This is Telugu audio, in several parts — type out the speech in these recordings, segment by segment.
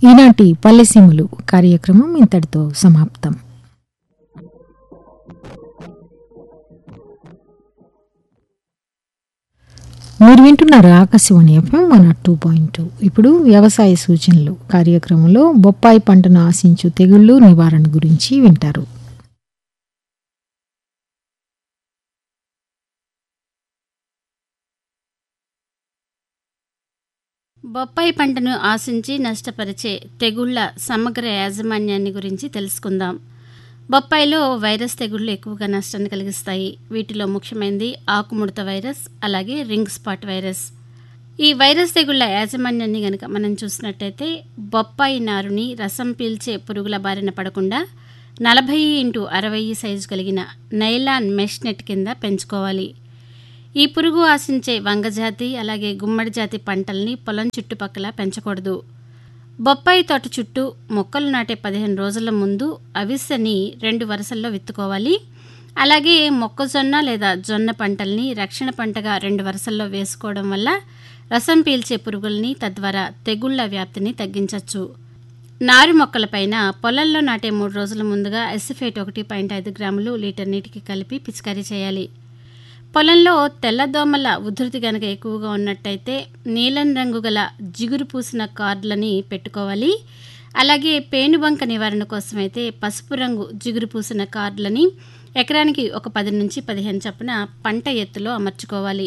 ఈనాటి పల్లెసీములు కార్యక్రమం ఇంతటితో సమాప్తం మీరు వింటున్నారు Akashvani FM one two point two ఇప్పుడు వ్యవసాయ సూచనలు కార్యక్రమంలో బొప్పాయి పంటను ఆశించు తెగుళ్లు నివారణ గురించి వింటారు బొప్పాయి పంటను ఆశించి నష్టపరిచే తెగుళ్ల సమగ్ర యాజమాన్యాన్ని గురించి తెలుసుకుందాం బొప్పాయిలో వైరస్ తెగుళ్లు ఎక్కువగా నష్టాన్ని కలిగిస్తాయి వీటిలో ముఖ్యమైనది ఆకుముడత వైరస్ అలాగే రింగ్ స్పాట్ వైరస్ ఈ వైరస్ తెగుళ్ల యాజమాన్యాన్ని గనక మనం చూసినట్టయితే బొప్పాయి నారుని రసం పీల్చే పురుగుల బారిన పడకుండా నలభై ఇంటూ అరవై సైజు కలిగిన నైలాన్ మెష్ నెట్ కింద పెంచుకోవాలి ఈ పురుగు ఆశించే వంగజాతి అలాగే గుమ్మడి జాతి పంటల్ని పొలం చుట్టుపక్కల పెంచకూడదు బొప్పాయి తోట చుట్టూ మొక్కలు నాటే పదిహేను రోజుల ముందు అవిసెని రెండు వరుసల్లో విత్తుకోవాలి అలాగే మొక్కజొన్న లేదా జొన్న పంటల్ని రక్షణ పంటగా రెండు వరుసల్లో వేసుకోవడం వల్ల రసం పీల్చే పురుగుల్ని తద్వారా తెగుళ్ల వ్యాప్తిని తగ్గించవచ్చు నారు మొక్కలపైన పొలంలో నాటే మూడు రోజుల ముందుగా ఎసిఫేట్ ఒకటి పాయింట్ ఐదు గ్రాములు లీటర్ నీటికి కలిపి పిచికారీ చేయాలి పొలంలో తెల్లదోమల ఉధృతి గనక ఎక్కువగా ఉన్నట్టయితే నీలం రంగు గల జిగురు పూసిన కార్డులని పెట్టుకోవాలి అలాగే పేనుబంక నివారణ కోసమైతే పసుపు రంగు జిగురు పూసిన కార్డులని ఎకరానికి ఒక పది నుంచి పదిహేను చొప్పున పంట ఎత్తులో అమర్చుకోవాలి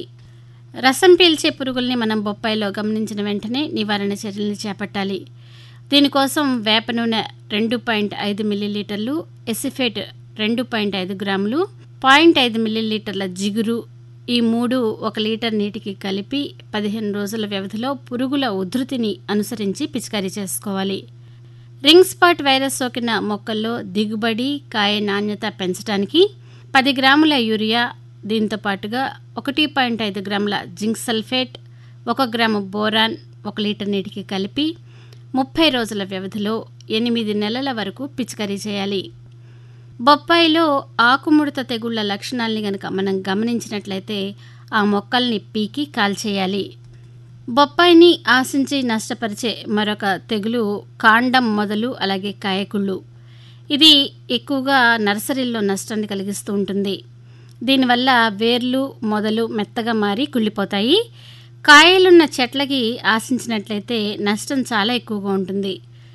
రసం పీల్చే పురుగుల్ని మనం బొప్పాయిలో గమనించిన వెంటనే నివారణ చర్యల్ని చేపట్టాలి దీనికోసం వేప నూనె రెండు పాయింట్ ఐదు మిల్లీలీటర్లు ఎసిఫేట్ రెండు పాయింట్ ఐదు గ్రాములు పాయింట్ ఐదు మిల్లీలీటర్ల జిగురు ఈ మూడు ఒక లీటర్ నీటికి కలిపి పదిహేను రోజుల వ్యవధిలో పురుగుల ఉధృతిని అనుసరించి పిచికారీ చేసుకోవాలి రింగ్ స్పాట్ వైరస్ సోకిన మొక్కల్లో దిగుబడి కాయ నాణ్యత పెంచడానికి పది గ్రాముల యూరియా దీంతో పాటుగా ఒకటి పాయింట్ ఐదు గ్రాముల జింక్ సల్ఫేట్ ఒక గ్రాము బోరాన్ ఒక లీటర్ నీటికి కలిపి ముప్పై రోజుల వ్యవధిలో ఎనిమిది నెలల వరకు పిచికారీ చేయాలి బొప్పాయిలో ఆకుముడత తెగుళ్ల లక్షణాల్ని గనక మనం గమనించినట్లయితే ఆ మొక్కల్ని పీకి కాల్చేయాలి బొప్పాయిని ఆశించి నష్టపరిచే మరొక తెగులు కాండం మొదలు అలాగే కాయకుళ్ళు ఇది ఎక్కువగా నర్సరీల్లో నష్టాన్ని కలిగిస్తూ ఉంటుంది దీనివల్ల వేర్లు మొదలు మెత్తగా మారి కుళ్ళిపోతాయి కాయలున్న చెట్లకి ఆశించినట్లయితే నష్టం చాలా ఎక్కువగా ఉంటుంది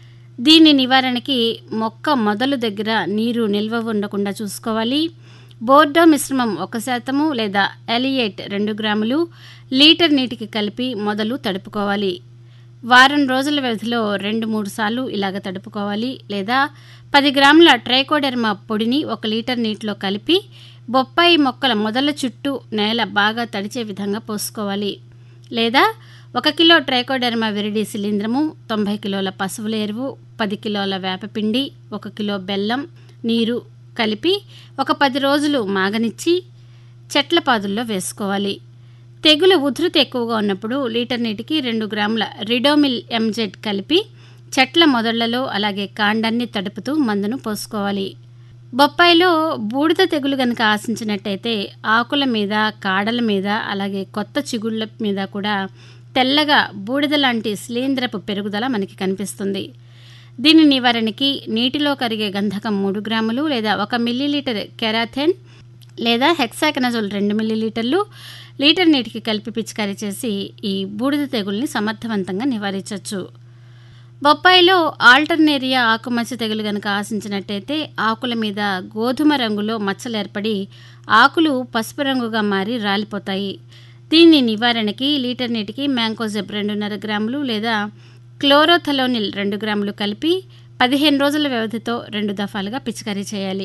దీని నివారణకి మొక్క మొదలు దగ్గర నీరు నిల్వ ఉండకుండా చూసుకోవాలి బోర్డో మిశ్రమం ఒక శాతము లేదా ఎలియేట్ రెండు గ్రాములు లీటర్ నీటికి కలిపి మొదలు తడుపుకోవాలి వారం రోజుల వ్యవధిలో రెండు మూడు సార్లు ఇలాగ తడుపుకోవాలి లేదా పది గ్రాముల ట్రైకోడెర్మా పొడిని ఒక లీటర్ నీటిలో కలిపి బొప్పాయి మొక్కల మొదల చుట్టూ నేల బాగా తడిచే విధంగా పోసుకోవాలి లేదా ఒక కిలో ట్రైకోడెర్మా విరిడి శిలీంద్రము తొంభై కిలోల పశువుల ఎరువు పది కిలోల వేపపిండి ఒక కిలో బెల్లం నీరు కలిపి ఒక పది రోజులు మాగనిచ్చి చెట్ల పాదుల్లో వేసుకోవాలి తెగులు ఉధృతి ఎక్కువగా ఉన్నప్పుడు లీటర్ నీటికి రెండు గ్రాముల రిడోమిల్ ఎంజెడ్ కలిపి చెట్ల మొదళ్లలో అలాగే కాండాన్ని తడుపుతూ మందును పోసుకోవాలి బొప్పాయిలో బూడిద తెగులు గనక ఆశించినట్టయితే ఆకుల మీద కాడల మీద అలాగే కొత్త చిగుళ్ళ మీద కూడా తెల్లగా బూడిద లాంటి శిలీంద్రపు పెరుగుదల మనకి కనిపిస్తుంది దీని నివారణకి నీటిలో కరిగే గంధకం మూడు గ్రాములు లేదా ఒక మిల్లీలీటర్ కెరాథెన్ లేదా హెక్సాకనజోల్ రెండు మిల్లీలీటర్లు లీటర్ నీటికి కలిపి పిచికారీ చేసి ఈ బూడిద తెగుల్ని సమర్థవంతంగా నివారించవచ్చు బొప్పాయిలో ఆల్టర్నేరియా ఆకుమచ్చ తెగులు గనక ఆశించినట్టయితే ఆకుల మీద గోధుమ రంగులో మచ్చలు ఏర్పడి ఆకులు పసుపు రంగుగా మారి రాలిపోతాయి దీని నివారణకి లీటర్ నీటికి మ్యాంకోజెబ్ రెండున్నర గ్రాములు లేదా క్లోరోథలోనిల్ రెండు గ్రాములు కలిపి పదిహేను రోజుల వ్యవధితో రెండు దఫాలుగా పిచికారీ చేయాలి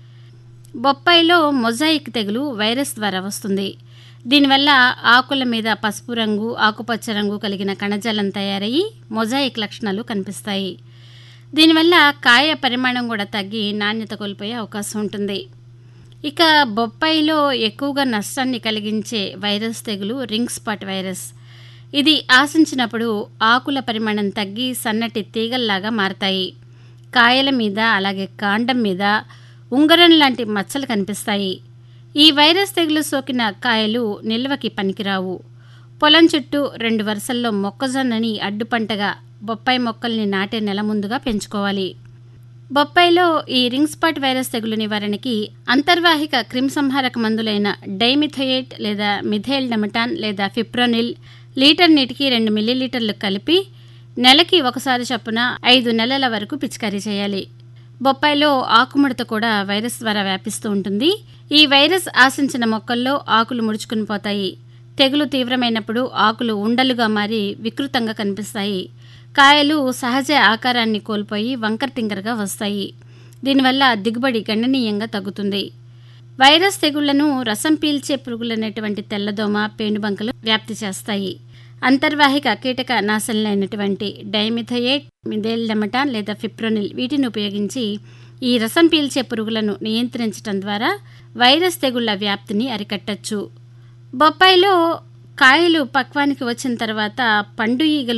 బొప్పాయిలో మొజాయిక్ తెగులు వైరస్ ద్వారా వస్తుంది దీనివల్ల ఆకుల మీద పసుపు రంగు ఆకుపచ్చ రంగు కలిగిన కణజాలం తయారయ్యి మొజాయిక్ లక్షణాలు కనిపిస్తాయి దీనివల్ల కాయ పరిమాణం కూడా తగ్గి నాణ్యత కోల్పోయే అవకాశం ఉంటుంది ఇక బొప్పాయిలో ఎక్కువగా నష్టాన్ని కలిగించే వైరస్ తెగులు రింగ్ స్పాట్ వైరస్ ఇది ఆశించినప్పుడు ఆకుల పరిమాణం తగ్గి సన్నటి తీగల్లాగా మారతాయి కాయల మీద అలాగే కాండం మీద ఉంగరం లాంటి మచ్చలు కనిపిస్తాయి ఈ వైరస్ తెగులు సోకిన కాయలు నిల్వకి పనికిరావు పొలం చుట్టూ రెండు వరుసల్లో మొక్కజొన్నని అడ్డుపంటగా బొప్పాయి మొక్కల్ని నాటే నెల ముందుగా పెంచుకోవాలి బొప్పాయిలో ఈ రింగ్ స్పాట్ వైరస్ తెగులు నివారణకి అంతర్వాహిక క్రిమిసంహారక మందులైన డైమిథోయేట్ లేదా మిథైల్ డమటాన్ లేదా ఫిప్రోనిల్ లీటర్ నీటికి రెండు మిల్లీలీటర్లు కలిపి నెలకి ఒకసారి చొప్పున ఐదు నెలల వరకు పిచికారీ చేయాలి బొప్పాయిలో ఆకుముడత కూడా వైరస్ ద్వారా వ్యాపిస్తూ ఉంటుంది ఈ వైరస్ ఆశించిన మొక్కల్లో ఆకులు ముడుచుకుని పోతాయి తెగులు తీవ్రమైనప్పుడు ఆకులు ఉండలుగా మారి వికృతంగా కనిపిస్తాయి కాయలు సహజ ఆకారాన్ని కోల్పోయి వంకర టింకరగా వస్తాయి దీనివల్ల దిగుబడి గణనీయంగా తగ్గుతుంది వైరస్ తెగుళ్లను రసం పీల్చే పురుగులైనటువంటి తెల్లదోమ పేనుబంకలు వ్యాప్తి చేస్తాయి అంతర్వాహిక కీటక నాశనలైనటువంటి డైమిథయేట్ మిథైల్డమటాన్ లేదా ఫిప్రోనిల్ వీటిని ఉపయోగించి ఈ రసం పీల్చే పురుగులను నియంత్రించడం ద్వారా వైరస్ తెగుళ్ల వ్యాప్తిని అరికట్టచ్చు బొప్పాయిలో కాయలు పక్వానికి వచ్చిన తర్వాత పండు ఈగలు